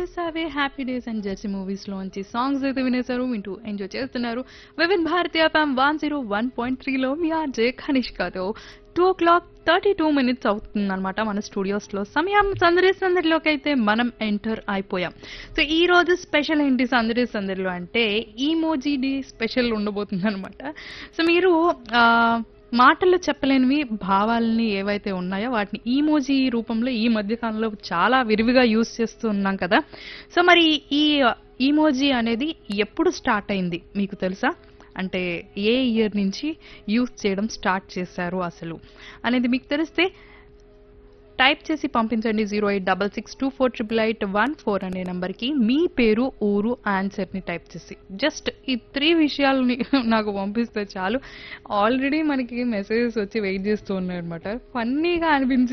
Chesave Happy Days and Jersey movies లోంచి songs అయితే వినేశారు వింటూ ఎంజాయ్ చేస్తున్నారు వివిన్ భారతీయ ఫ్యామ్ వన్ జీరో వన్ పాయింట్ త్రీలో మీ ఆర్జే కనిష్కతో two o'clock thirty two minutes అవుతుందన్నమాట మన స్టూడియోస్లో సమయం సందడి సందడిలోకి అయితే మనం ఎంటర్ అయిపోయాం సో ఈ రోజు స్పెషల్ ఏంటి సందడి సందడిలో అంటే ఈమోజీ డే స్పెషల్ ఉండబోతుంది అనమాట సో మీరు ఆ, మాటల్లో చెప్పలేనివి భావాలని ఏవైతే ఉన్నాయో వాటిని ఈమోజీ రూపంలో ఈ మధ్య కాలంలో చాలా విరివిగా యూజ్ చేస్తూ ఉన్నాం కదా సో మరి ఈ ఈమోజీ అనేది ఎప్పుడు స్టార్ట్ అయింది మీకు తెలుసా అంటే ఏ ఇయర్ నుంచి యూజ్ చేయడం స్టార్ట్ చేశారు అసలు అనేది మీకు తెలిస్తే టైప్ చేసి పంపించండి zero eight double six two four triple eight one four అనే నెంబర్కి మీ పేరు ఊరు ఆన్సర్ని టైప్ చేసి జస్ట్ ఈ త్రీ విషయాలని నాకు పంపిస్తే చాలు ఆల్రెడీ మనకి మెసేజెస్ వచ్చి వెయిట్ చేస్తూ ఉన్నాయన్నమాట ఫన్నీగా అనిపించి